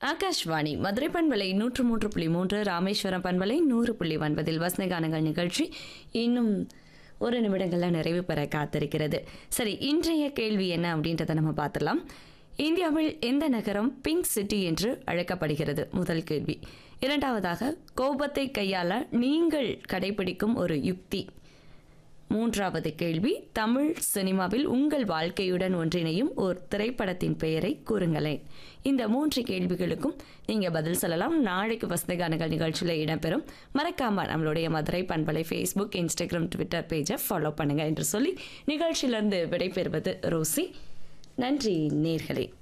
ஆகாஷ்வாணி மதுரை பண்பலை நூற்று மூன்று புள்ளி மூன்று ராமேஸ்வரம் பண்பலை நூறு புள்ளி ஒன்பதில் வசனகானங்கள் நிகழ்ச்சி இன்னும் ஒரு நிமிடங்கள்ல நிறைவு பெற காத்திருக்கிறது சரி இன்றைய கேள்வி என்ன அப்படின்றத நம்ம பார்த்துடலாம் இந்தியாவில் எந்த நகரம் பிங்க் சிட்டி என்று அழைக்கப்படுகிறது முதல் கேள்வி இரண்டாவதாக கோபத்தை கையாள நீங்கள் கடைபிடிக்கும் ஒரு யுக்தி மூன்றாவது கேள்வி தமிழ் சினிமாவில் உங்கள் வாழ்க்கையுடன் ஒன்றிணையும் ஒரு திரைப்படத்தின் பெயரை கூறுங்களேன் இந்த மூன்று கேள்விகளுக்கும் நீங்க பதில் சொல்லலாம் நாளைக்கு வசந்தகானங்கள் நிகழ்ச்சியில் இடம்பெறும் மறக்காம நம்மளுடைய மதுரை பண்பலை ஃபேஸ்புக் இன்ஸ்டாகிராம் ட்விட்டர் பேஜை ஃபாலோ பண்ணுங்க என்று சொல்லி நிகழ்ச்சியிலிருந்து விடைபெறுவது ரோசி நன்றி நேர்களே